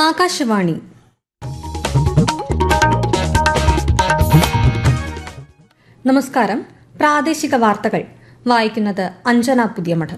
ആകാശവാണി നമസ്കാരം പ്രാദേശിക വാർത്തകൾ വായിക്കുന്നത് അഞ്ജന പുതിയമഠം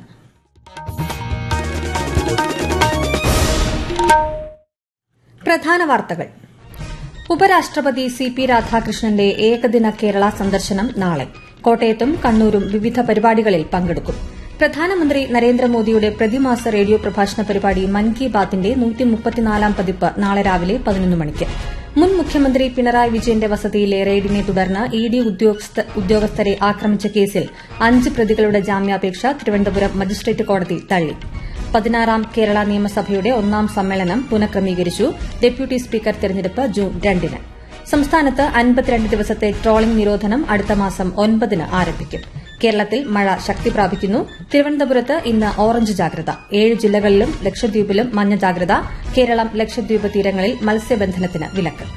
പ്രധാന വാർത്തകൾ ഉപരാഷ്ട്രപതി സി പി രാധാകൃഷ്ണന്റെ ഏകദിന കേരള സന്ദർശനം നാളെ കോട്ടയത്തും കണ്ണൂരും വിവിധ പരിപാടികളിൽ പങ്കെടുക്കും പ്രധാനമന്ത്രി നരേന്ദ്രമോദിയുടെ പ്രതിമാസ റേഡിയോ പ്രഭാഷണ പരിപാടി മൻ കി ബാത്തിന്റെ നൂറ്റിമുപ്പത്തിനാലാം പതിപ്പ് നാളെ രാവിലെ പതിനൊന്ന് മണിക്ക് മുൻ മുഖ്യമന്ത്രി പിണറായി വിജയന്റെ വസതിയിലെ റെയ്ഡിനെ തുടർന്ന് ഇ ഡി ഉദ്യോഗസ്ഥരെ ആക്രമിച്ച കേസിൽ അഞ്ച് പ്രതികളുടെ ജാമ്യാപേക്ഷ തിരുവനന്തപുരം മജിസ്ട്രേറ്റ് കോടതി തള്ളി പതിനാറാം കേരള നിയമസഭയുടെ ഒന്നാം സമ്മേളനം പുനഃക്രമീകരിച്ചു ഡെപ്യൂട്ടി സ്പീക്കർ തെരഞ്ഞെടുപ്പ് ജൂൺ രണ്ടിന് സംസ്ഥാനത്ത് അൻപത്തിരണ്ട് ദിവസത്തെ ട്രോളിംഗ് നിരോധനം അടുത്ത മാസം ഒൻപതിന് ആരംഭിക്കും കേരളത്തിൽ മഴ ശക്തി പ്രാപിക്കുന്നു തിരുവനന്തപുരത്ത് ഇന്ന് ഓറഞ്ച് ജാഗ്രത ഏഴ് ജില്ലകളിലും ലക്ഷദ്വീപിലും മഞ്ഞ ജാഗ്രത കേരളം ലക്ഷദ്വീപ് തീരങ്ങളിൽ മത്സ്യബന്ധനത്തിന് വിലക്ക്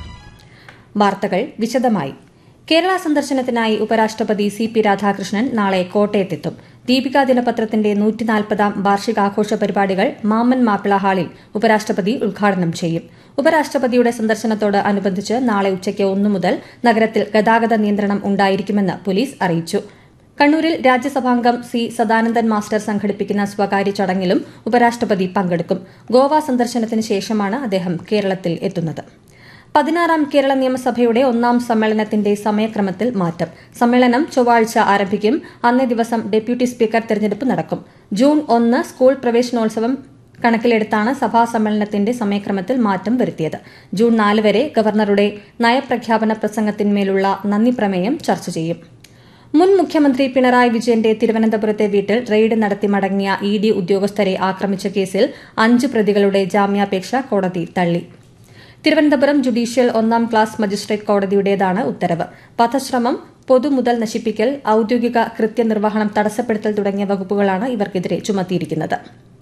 വാർത്തകൾ വിശദമായി കേരള സന്ദർശനത്തിനായി ഉപരാഷ്ട്രപതി സി പി രാധാകൃഷ്ണൻ നാളെ കോട്ടയത്തെത്തും ദീപിക ദിനപത്രത്തിന്റെ നൂറ്റിനാൽപ്പതാം വാർഷികാഘോഷ പരിപാടികൾ മാമൻ മാപ്പിള ഹാളിൽ ഉപരാഷ്ട്രപതി ഉദ്ഘാടനം ചെയ്യും ഉപരാഷ്ട്രപതിയുടെ സന്ദർശനത്തോട് അനുബന്ധിച്ച് നാളെ ഉച്ചയ്ക്ക് ഒന്നു മുതൽ നഗരത്തിൽ ഗതാഗത നിയന്ത്രണം ഉണ്ടായിരിക്കുമെന്ന് പോലീസ് അറിയിച്ചു കണ്ണൂരിൽ രാജ്യസഭാംഗം സി സദാനന്ദൻ മാസ്റ്റർ സംഘടിപ്പിക്കുന്ന സ്വകാര്യ ചടങ്ങിലും ഉപരാഷ്ട്രപതി പങ്കെടുക്കും ഗോവ സന്ദർശനത്തിന് ശേഷമാണ് അദ്ദേഹം കേരളത്തിൽ എത്തുന്നത് പതിനാറാം കേരള നിയമസഭയുടെ ഒന്നാം സമ്മേളനത്തിന്റെ സമയക്രമത്തിൽ മാറ്റം സമ്മേളനം ചൊവ്വാഴ്ച ആരംഭിക്കും അന്നേ ദിവസം ഡെപ്യൂട്ടി സ്പീക്കർ തെരഞ്ഞെടുപ്പ് നടക്കും ജൂൺ ഒന്ന് സ്കൂൾ പ്രവേശനോത്സവം കണക്കിലെടുത്താണ് സഭാ സമ്മേളനത്തിന്റെ സമയക്രമത്തിൽ മാറ്റം വരുത്തിയത് ജൂൺ നാല് വരെ ഗവർണറുടെ നയപ്രഖ്യാപന പ്രസംഗത്തിന്മേലുള്ള നന്ദി പ്രമേയം ചർച്ച ചെയ്യും മുൻ മുഖ്യമന്ത്രി പിണറായി വിജയന്റെ തിരുവനന്തപുരത്തെ വീട്ടിൽ റെയ്ഡ് നടത്തി മടങ്ങിയ ഇ ഡി ഉദ്യോഗസ്ഥരെ ആക്രമിച്ച കേസിൽ അഞ്ച് പ്രതികളുടെ ജാമ്യാപേക്ഷ കോടതി തള്ളി തിരുവനന്തപുരം ജുഡീഷ്യൽ ഒന്നാം ക്ലാസ് മജിസ്ട്രേറ്റ് കോടതിയുടേതാണ് ഉത്തരവ് വധശ്രമം പൊതുമുതൽ നശിപ്പിക്കൽ ഔദ്യോഗിക കൃത്യനിർവഹണം തടസ്സപ്പെടുത്തൽ തുടങ്ങിയ വകുപ്പുകളാണ് ഇവർക്കെതിരെ ചുമത്തിയിരിക്കുന്നത്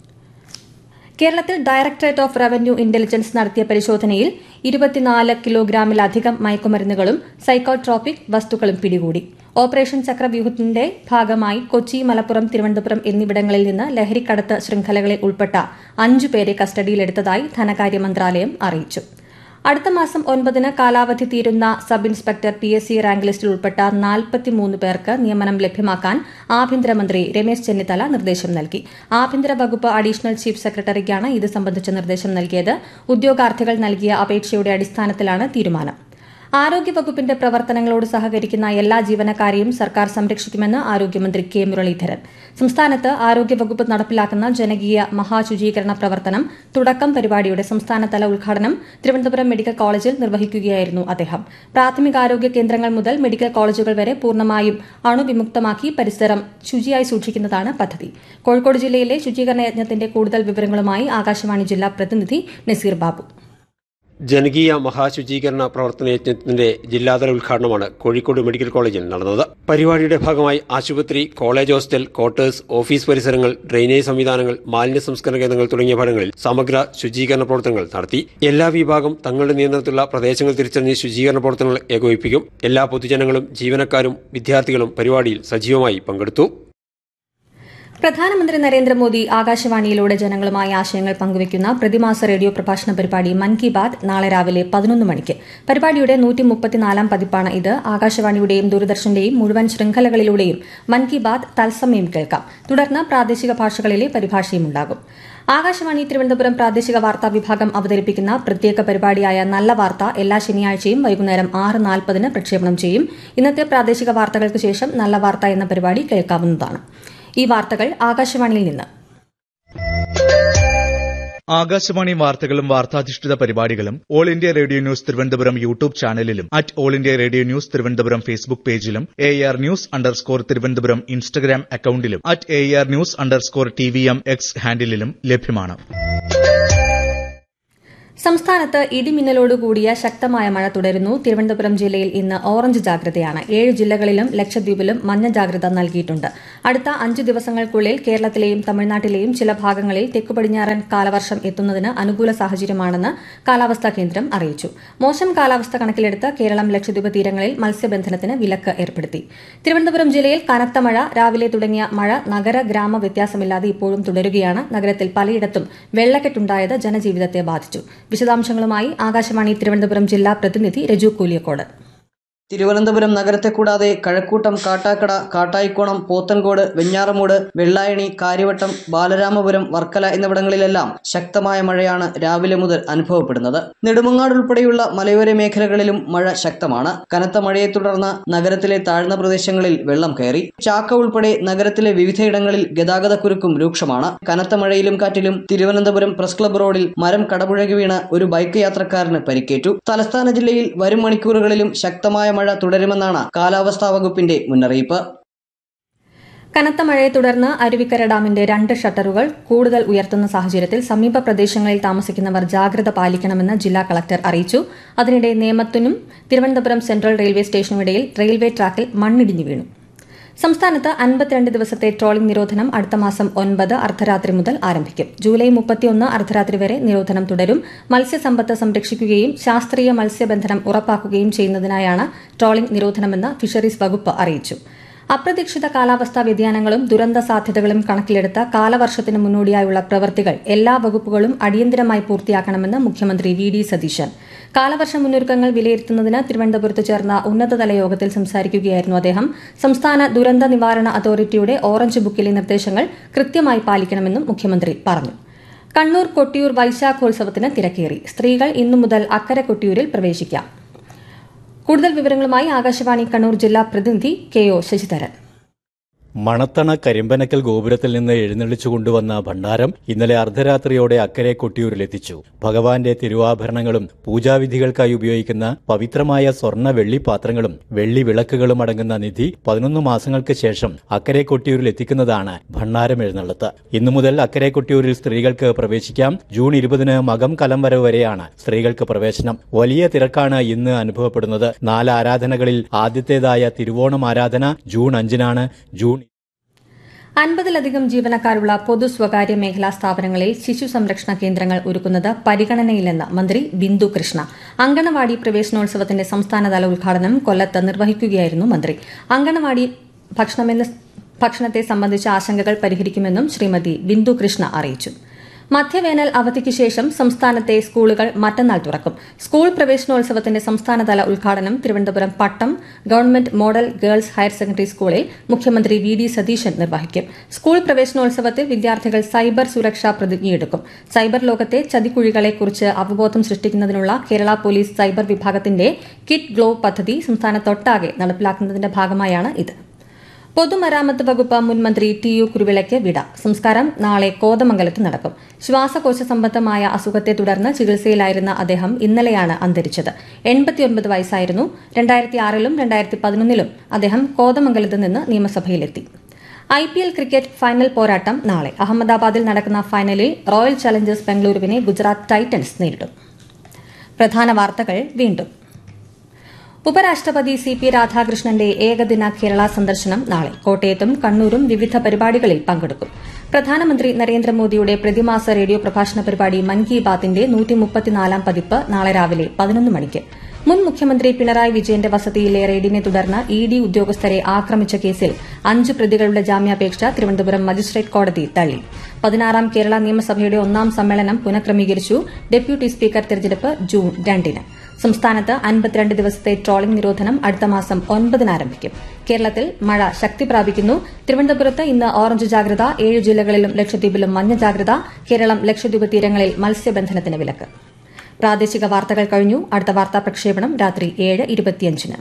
കേരളത്തിൽ ഡയറക്ടറേറ്റ് ഓഫ് റവന്യൂ ഇന്റലിജൻസ് നടത്തിയ പരിശോധനയിൽ ഇരുപത്തിനാല് കിലോഗ്രാമിലധികം മയക്കുമരുന്നുകളും സൈക്കോട്രോപിക് വസ്തുക്കളും പിടികൂടി ഓപ്പറേഷൻ ചക്രവ്യൂഹത്തിന്റെ ഭാഗമായി കൊച്ചി മലപ്പുറം തിരുവനന്തപുരം എന്നിവിടങ്ങളിൽ നിന്ന് ലഹരിക്കടത്ത് ശൃംഖലകളിൽ ഉൾപ്പെട്ട അഞ്ചുപേരെ കസ്റ്റഡിയിലെടുത്തതായി ധനകാര്യ മന്ത്രാലയം അറിയിച്ചു അടുത്ത മാസം ഒൻപതിന് കാലാവധി തീരുന്ന sub inspector P S C rank ലിസ്റ്റിൽ ഉൾപ്പെട്ട നാൽപ്പത്തിമൂന്ന് പേർക്ക് നിയമനം ലഭ്യമാക്കാൻ ആഭ്യന്തരമന്ത്രി രമേശ് ചെന്നിത്തല നിർദ്ദേശം നൽകി ആഭ്യന്തര വകുപ്പ് അഡീഷണൽ ചീഫ് സെക്രട്ടറിക്കാണ് ഇത് സംബന്ധിച്ച നിർദ്ദേശം നൽകിയത് ഉദ്യോഗാർത്ഥികൾ നൽകിയ അപേക്ഷയുടെ അടിസ്ഥാനത്തിലാണ് തീരുമാനം ആരോഗ്യവകുപ്പിന്റെ പ്രവർത്തനങ്ങളോട് സഹകരിക്കുന്ന എല്ലാ ജീവനക്കാരെയും സർക്കാർ സംരക്ഷിക്കുമെന്ന് ആരോഗ്യമന്ത്രി കെ മുരളീധരൻ സംസ്ഥാനത്ത് ആരോഗ്യവകുപ്പ് നടപ്പിലാക്കുന്ന ജനകീയ മഹാശുചീകരണ പ്രവർത്തനം തുടക്കം പരിപാടിയുടെ സംസ്ഥാനതല ഉദ്ഘാടനം തിരുവനന്തപുരം മെഡിക്കൽ കോളേജിൽ നിർവഹിക്കുകയായിരുന്നു അദ്ദേഹം പ്രാഥമികാരോഗ്യ കേന്ദ്രങ്ങൾ മുതൽ മെഡിക്കൽ കോളേജുകൾ വരെ പൂർണ്ണമായും അണുവിമുക്തമാക്കി പരിസരം ശുചിയായി സൂക്ഷിക്കുന്നതാണ് പദ്ധതി കോഴിക്കോട് ജില്ലയിലെ ശുചീകരണ യജ്ഞത്തിന്റെ കൂടുതൽ വിവരങ്ങളുമായി ആകാശവാണി ജില്ലാ പ്രതിനിധി നസീർ ബാബു ജനകീയ മഹാശുചീകരണ പ്രവർത്തന യജ്ഞത്തിന്റെ ജില്ലാതല ഉദ്ഘാടനമാണ് കോഴിക്കോട് മെഡിക്കൽ കോളേജിൽ നടന്നത് പരിപാടിയുടെ ഭാഗമായി ആശുപത്രി കോളേജ് ഹോസ്റ്റൽ ക്വാർട്ടേഴ്സ് ഓഫീസ് പരിസരങ്ങൾ ഡ്രെയിനേജ് സംവിധാനങ്ങൾ മാലിന്യ സംസ്കരണ കേന്ദ്രങ്ങൾ തുടങ്ങിയ ഭാഗങ്ങളിൽ സമഗ്ര ശുചീകരണ പ്രവർത്തനങ്ങൾ നടത്തി എല്ലാ വിഭാഗം തങ്ങളുടെ നിയന്ത്രണത്തിലുള്ള പ്രദേശങ്ങൾ തിരിച്ചറിഞ്ഞ് ശുചീകരണ പ്രവർത്തനങ്ങൾ ഏകോപിപ്പിക്കും എല്ലാ പൊതുജനങ്ങളും ജീവനക്കാരും വിദ്യാർത്ഥികളും പരിപാടിയിൽ സജീവമായി പങ്കെടുത്തു പ്രധാനമന്ത്രി നരേന്ദ്രമോദി ആകാശവാണിയിലൂടെ ജനങ്ങളുമായി ആശയങ്ങൾ പങ്കുവയ്ക്കുന്ന പ്രതിമാസ റേഡിയോ പ്രഭാഷണ പരിപാടി മൻ കി ബാത് നാളെ രാവിലെ പതിനൊന്ന് മണിക്ക് പരിപാടിയുടെ നൂറ്റി മുപ്പത്തിനാലാം പതിപ്പാണ് ഇത് ആകാശവാണിയുടെയും ദൂരദർശന്റെയും മുഴുവൻ ശൃംഖലകളിലൂടെയും മൻ കി ബാത് തത്സമയം കേൾക്കാം തുടർന്ന് പ്രാദേശിക ഭാഷകളിലെ പരിഭാഷയുമുണ്ടാകും ആകാശവാണി തിരുവനന്തപുരം പ്രാദേശിക വാർത്താ വിഭാഗം അവതരിപ്പിക്കുന്ന പ്രത്യേക പരിപാടിയായ നല്ല വാർത്ത എല്ലാ ശനിയാഴ്ചയും വൈകുന്നേരം ആറ് നാൽപ്പതിന് പ്രക്ഷേപണം ചെയ്യും ഇന്നത്തെ പ്രാദേശിക വാർത്തകൾക്ക് ശേഷം നല്ല വാർത്ത എന്ന പരിപാടി കേൾക്കാവുന്നതാണ് ഈ വാർത്തകൾ ആകാശവാണിയിൽ നിന്ന് ആകാശവാണി വാർത്തകളും വാർത്താധിഷ്ഠിത പരിപാടികളും All India Radio News Thiruvananthapuram YouTube ചാനലിലും at All India Radio News Thiruvananthapuram Facebook പേജിലും A R News underscore Thiruvananthapuram Instagram അക്കൌണ്ടിലും at A R News underscore T V M X ഹാൻഡിലും ലഭ്യമാണ് സംസ്ഥാനത്ത് ഇടിമിന്നലോടുകൂടിയ ശക്തമായ മഴ തുടരുന്നു തിരുവനന്തപുരം ജില്ലയിൽ ഇന്ന് ഓറഞ്ച് ജാഗ്രതയാണ് ഏഴ് ജില്ലകളിലും ലക്ഷദ്വീപിലും മഞ്ഞ ജാഗ്രത നൽകിയിട്ടുണ്ട് അടുത്ത അഞ്ചു ദിവസങ്ങൾക്കുള്ളിൽ കേരളത്തിലെയും തമിഴ്നാട്ടിലെയും ചില ഭാഗങ്ങളിൽ തെക്കുപടിഞ്ഞാറൻ കാലവർഷം എത്തുന്നതിന് അനുകൂല സാഹചര്യമാണെന്ന് കാലാവസ്ഥാ കേന്ദ്രം അറിയിച്ചു മോശം കാലാവസ്ഥ കണക്കിലെടുത്ത് കേരളം ലക്ഷദ്വീപ് തീരങ്ങളിൽ മത്സ്യബന്ധനത്തിന് വിലക്ക് ഏർപ്പെടുത്തി തിരുവനന്തപുരം ജില്ലയിൽ കനത്ത മഴ രാവിലെ തുടങ്ങിയ മഴ നഗര ഗ്രാമ വ്യത്യാസമില്ലാതെ ഇപ്പോഴും തുടരുകയാണ് നഗരത്തിൽ പലയിടത്തും വെള്ളക്കെട്ടുണ്ടായത് ജനജീവിതത്തെ ബാധിച്ചു വിശദാംശങ്ങളുമായി ആകാശവാണി തിരുവനന്തപുരം ജില്ലാ പ്രതിനിധി രജു കൂലിയക്കോട് തിരുവനന്തപുരം നഗരത്തെ കൂടാതെ കഴക്കൂട്ടം കാട്ടാക്കട കാട്ടായിക്കോണം പോത്തൻകോട് വെഞ്ഞാറമൂട് വെള്ളായണി കാര്യവട്ടം ബാലരാമപുരം വർക്കല എന്നിവിടങ്ങളിലെല്ലാം ശക്തമായ മഴയാണ് രാവിലെ മുതൽ അനുഭവപ്പെടുന്നത് നെടുമങ്ങാട് ഉൾപ്പെടെയുള്ള മലയോര മേഖലകളിലും മഴ ശക്തമാണ് കനത്ത മഴയെ തുടർന്ന് നഗരത്തിലെ താഴ്ന്ന പ്രദേശങ്ങളിൽ വെള്ളം കയറി ചാക്ക ഉൾപ്പെടെ നഗരത്തിലെ വിവിധയിടങ്ങളിൽ ഗതാഗതക്കുരുക്കും രൂക്ഷമാണ് കനത്ത മഴയിലും കാറ്റിലും തിരുവനന്തപുരം പ്രസ് ക്ലബ് റോഡിൽ മരം കടപുഴകി വീണ് ഒരു ബൈക്ക് യാത്രക്കാരന് പരിക്കേറ്റു തലസ്ഥാന ജില്ലയിൽ വരും മണിക്കൂറുകളിലും ശക്തമായ മഴ തുടരുമെന്നാണ് കാലാവസ്ഥാ വകുപ്പിന്റെ മുന്നറിയിപ്പ് കനത്ത മഴയെ തുടർന്ന് അരുവിക്കര ഡാമിന്റെ രണ്ട് ഷട്ടറുകൾ കൂടുതൽ ഉയർത്തുന്ന സാഹചര്യത്തിൽ സമീപ പ്രദേശങ്ങളിൽ താമസിക്കുന്നവർ ജാഗ്രത പാലിക്കണമെന്ന് ജില്ലാ കളക്ടർ അറിയിച്ചു അതിനിടെ നേമത്തിനും തിരുവനന്തപുരം സെൻട്രൽ റെയിൽവേ സ്റ്റേഷനുമിടയിൽ റെയിൽവേ ട്രാക്കിൽ മണ്ണിടിഞ്ഞു വീണു സംസ്ഥാനത്ത് അൻപത്തിരണ്ട് ദിവസത്തെ ട്രോളിംഗ് നിരോധനം അടുത്ത മാസം ഒൻപത് അർദ്ധരാത്രി മുതൽ ആരംഭിക്കും ജൂലൈ മുപ്പത്തിയൊന്ന് അർദ്ധരാത്രി വരെ നിരോധനം തുടരും മത്സ്യസമ്പത്ത് സംരക്ഷിക്കുകയും ശാസ്ത്രീയ മത്സ്യബന്ധനം ഉറപ്പാക്കുകയും ചെയ്യുന്നതിനായാണ് ട്രോളിംഗ് നിരോധനമെന്ന് ഫിഷറീസ് വകുപ്പ് അറിയിച്ചു അപ്രതീക്ഷിത കാലാവസ്ഥാ വ്യതിയാനങ്ങളും ദുരന്ത സാധ്യതകളും കണക്കിലെടുത്ത കാലവർഷത്തിന് മുന്നോടിയായുള്ള പ്രവൃത്തികൾ എല്ലാ വകുപ്പുകളും അടിയന്തരമായി പൂർത്തിയാക്കണമെന്ന് മുഖ്യമന്ത്രി വി ഡി സതീശൻ കാലവർഷ മുന്നൊരുക്കങ്ങൾ വിലയിരുത്തുന്നതിന് തിരുവനന്തപുരത്ത് ചേർന്ന ഉന്നതതല യോഗത്തിൽ സംസാരിക്കുകയായിരുന്നു അദ്ദേഹം സംസ്ഥാന ദുരന്ത നിവാരണ അതോറിറ്റിയുടെ ഓറഞ്ച് ബുക്കിലെ നിർദ്ദേശങ്ങൾ കൃത്യമായി പാലിക്കണമെന്നും മുഖ്യമന്ത്രി പറഞ്ഞു കണ്ണൂർ കൊട്ടിയൂർ വൈശാഖോത്സവത്തിന് തിരക്കേറി സ്ത്രീകൾ ഇന്നു മുതൽ അക്കരെ കൊട്ടിയൂരിൽ പ്രവേശിക്കാം കൂടുതൽ വിവരങ്ങളുമായി ആകാശവാണി കണ്ണൂർ ജില്ലാ പ്രതിനിധി കെ ഒ ശശിധരൻ മണത്തണ കരിമ്പനക്കൽ ഗോപുരത്തിൽ നിന്ന് എഴുന്നള്ളിച്ചു കൊണ്ടുവന്ന ഭണ്ഡാരം ഇന്നലെ അർദ്ധരാത്രിയോടെ അക്കരെ കൊട്ടിയൂരിലെത്തിച്ചു ഭഗവാന്റെ തിരുവാഭരണങ്ങളും പൂജാവിധികൾക്കായി ഉപയോഗിക്കുന്ന പവിത്രമായ സ്വർണ്ണ വെള്ളി പാത്രങ്ങളും വെള്ളി വിളക്കുകളും അടങ്ങുന്ന നിധി പതിനൊന്ന് മാസങ്ങൾക്ക് ശേഷം അക്കരെ കൊട്ടിയൂരിൽ എത്തിക്കുന്നതാണ് ഭണ്ഡാരം എഴുന്നള്ളത്ത് ഇന്നു മുതൽ അക്കരെ കൊട്ടിയൂരിൽ സ്ത്രീകൾക്ക് പ്രവേശിക്കാം ജൂൺ ഇരുപതിന് മകം കലം വരവ് വരെയാണ് സ്ത്രീകൾക്ക് പ്രവേശനം വലിയ തിരക്കാണ് ഇന്ന് അനുഭവപ്പെടുന്നത് നാല് ആരാധനകളിൽ ആദ്യത്തേതായ തിരുവോണം ആരാധന ജൂൺ അഞ്ചിനാണ് ജൂൺ അൻപതിലധികം ജീവനക്കാരുള്ള പൊതു സ്വകാര്യ മേഖലാ സ്ഥാപനങ്ങളിൽ ശിശു സംരക്ഷണ കേന്ദ്രങ്ങൾ ഒരുക്കുന്നത് പരിഗണനയിലെന്ന് മന്ത്രി ബിന്ദു കൃഷ്ണ അങ്കണവാടി പ്രവേശനോത്സവത്തിന്റെ സംസ്ഥാനതല ഉദ്ഘാടനം കൊല്ലത്ത് നിർവഹിക്കുകയായിരുന്നു മന്ത്രി അങ്കണവാടി ഭക്ഷണമെന്ന് ഭക്ഷണത്തെ സംബന്ധിച്ച ആശങ്കകൾ പരിഹരിക്കുമെന്നും ശ്രീമതി ബിന്ദു കൃഷ്ണ അറിയിച്ചു മധ്യവേനൽ അവധിക്ക് ശേഷം സംസ്ഥാനത്തെ സ്കൂളുകൾ മറ്റന്നാൾ തുറക്കും സ്കൂൾ പ്രവേശനോത്സവത്തിന്റെ സംസ്ഥാനതല ഉദ്ഘാടനം Thiruvananthapuram Pattom government model girls higher secondary സ്കൂളിൽ മുഖ്യമന്ത്രി വി ഡി സതീശൻ നിർവഹിക്കും സ്കൂൾ പ്രവേശനോത്സവത്തിൽ വിദ്യാർത്ഥികൾ സൈബർ സുരക്ഷാ പ്രതിജ്ഞയെടുക്കും സൈബർ ലോകത്തെ ചതിക്കുഴികളെക്കുറിച്ച് അവബോധം സൃഷ്ടിക്കുന്നതിനുള്ള കേരള പോലീസ് സൈബർ വിഭാഗത്തിന്റെ കിറ്റ് ഗ്ലോ പദ്ധതി സംസ്ഥാനത്തൊട്ടാകെ നടപ്പിലാക്കുന്നതിന്റെ ഭാഗമായാണ് ഇത് പൊതുമരാമത്ത് വകുപ്പ് മുൻ മന്ത്രി ടി യു കുരുവിളയ്ക്ക് വിട സംസ്കാരം നാളെ കോതമംഗലത്ത് നടക്കും ശ്വാസകോശ സംബന്ധമായ അസുഖത്തെ തുടർന്ന് ചികിത്സയിലായിരുന്ന അദ്ദേഹം ഇന്നലെയാണ് അന്തരിച്ചത് എൺപത്തിയൊൻപത് വയസ്സായിരുന്നു രണ്ടായിരത്തി ആറിലും രണ്ടായിരത്തി പതിനൊന്നിലും അദ്ദേഹം കോതമംഗലത്ത് നിന്ന് നിയമസഭയിലെത്തി I P L cricket final പോരാട്ടം നാളെ അഹമ്മദാബാദിൽ നടക്കുന്ന ഫൈനലിൽ റോയൽ ചലഞ്ചേഴ്സ് ബംഗളൂരുവിനെ ഗുജറാത്ത് ടൈറ്റൻസ് നേരിടും പ്രധാന വാർത്തകൾ വീണ്ടും ഉപരാഷ്ട്രപതി സി പി രാധാകൃഷ്ണന്റെ ഏകദിന കേരള സന്ദർശനം നാളെ കോട്ടയത്തും കണ്ണൂരും വിവിധ പരിപാടികളിൽ പങ്കെടുക്കും പ്രധാനമന്ത്രി നരേന്ദ്രമോദിയുടെ പ്രതിമാസ റേഡിയോ പ്രഭാഷണ പരിപാടി മൻ കി ബാത്തിന്റെ നൂറ്റിമുപ്പത്തിനാലാം പതിപ്പ് നാളെ രാവിലെ പതിനൊന്ന് മണിക്ക് മുൻ മുഖ്യമന്ത്രി പിണറായി വിജയന്റെ വസതിയിലെ റെയ്ഡിനെ തുടർന്ന് ഇ ഡി ഉദ്യോഗസ്ഥരെ ആക്രമിച്ച കേസിൽ അഞ്ച് പ്രതികളുടെ ജാമ്യാപേക്ഷ തിരുവനന്തപുരം മജിസ്ട്രേറ്റ് കോടതി തള്ളി പതിനാറാം കേരള നിയമസഭയുടെ ഒന്നാം സമ്മേളനം പുനഃക്രമീകരിച്ചു ഡെപ്യൂട്ടി സ്പീക്കർ തെരഞ്ഞെടുപ്പ് ജൂൺ രണ്ടിന് സംസ്ഥാനത്ത് അൻപത്തിരണ്ട് ദിവസത്തെ ട്രോളിംഗ് നിരോധനം അടുത്ത മാസം ഒൻപതിന് ആരംഭിക്കും കേരളത്തിൽ മഴ ശക്തി പ്രാപിക്കുന്നു തിരുവനന്തപുരത്ത് ഇന്ന് ഓറഞ്ച് ജാഗ്രത ഏഴ് ജില്ലകളിലും ലക്ഷദ്വീപിലും മഞ്ഞ ജാഗ്രത കേരളം ലക്ഷദ്വീപ് തീരങ്ങളിൽ മത്സ്യബന്ധനത്തിന് വിലക്ക് പ്രാദേശിക വാർത്തകൾ കഴിഞ്ഞു അടുത്ത വാർത്താ പ്രക്ഷേപണം രാത്രി ഏഴ് ഇരുപത്തിയഞ്ചിന്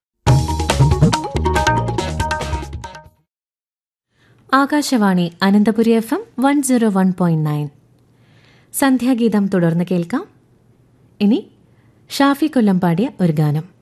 Akashvani Ananthapuri F M one zero one point nine സന്ധ്യാഗീതം തുടർന്ന് കേൾക്കാം ഇനി ഷാഫി കൊല്ലം പാടിയ ഒരു ഗാനം